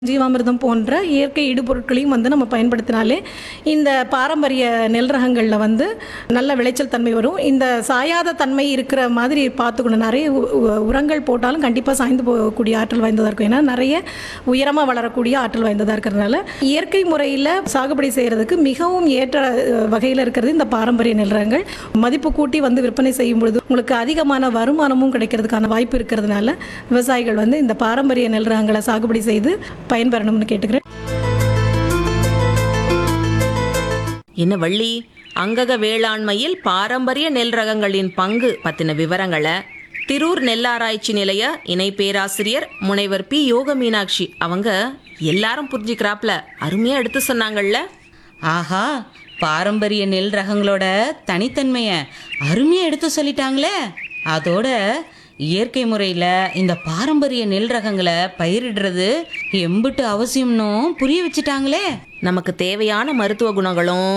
ஜீவாமிர்தம் போன்ற இயற்கை இடுபொருட்களையும் வந்து நம்ம பயன்படுத்தினாலே இந்த பாரம்பரிய நெல் ரகங்களில் வந்து நல்ல விளைச்சல் தன்மை வரும் இந்த சாயாத தன்மை இருக்கிற மாதிரி பார்த்துக்கணும் நிறைய உ- உ- உரங்கள் போட்டாலும் கண்டிப்பாக சாய்ந்து போகக்கூடிய ஆற்றல் வாய்ந்ததாக இருக்கும் ஏன்னா நிறைய உயரமாக வளரக்கூடிய ஆற்றல் வாய்ந்ததாக இருக்கிறதுனால இயற்கை முறையில் சாகுபடி செய்கிறதுக்கு மிகவும் ஏற்ற வகையில் இருக்கிறது இந்த பாரம்பரிய நெல் ரகங்கள் மதிப்பு கூட்டி வந்து விற்பனை செய்யும் பொழுது உங்களுக்கு அதிகமான வருமானமும் கிடைக்கிறதுக்கான வாய்ப்பு இருக்கிறதுனால விவசாயிகள் வந்து இந்த பாரம்பரிய நெல் ரகங்களை சாகுபடி செய்து பயன்பெறணும்னு கேட்டுக்கிறேன் என்ன வள்ளி அங்கக வேளாண்மையில் பாரம்பரிய நெல் ரகங்களின் பங்கு பத்தின விவரங்களை திரூர் நெல்லாராய்ச்சி நிலைய இணை பேராசிரியர் முனைவர் பி யோக மீனாட்சி அவங்க எல்லாரும் புரிஞ்சுக்கிறாப்ல அருமையா எடுத்து சொன்னாங்கல்ல ஆஹா பாரம்பரிய நெல் ரகங்களோட தனித்தன்மையை அருமையாக எடுத்து சொல்லிட்டாங்களே அதோட இயற்கை முறையில் இந்த பாரம்பரிய நெல் ரகங்களை பயிரிடுறது எம்பிட்டு அவசியம்னும் புரிய வச்சுட்டாங்களே நமக்கு தேவையான மருத்துவ குணங்களும்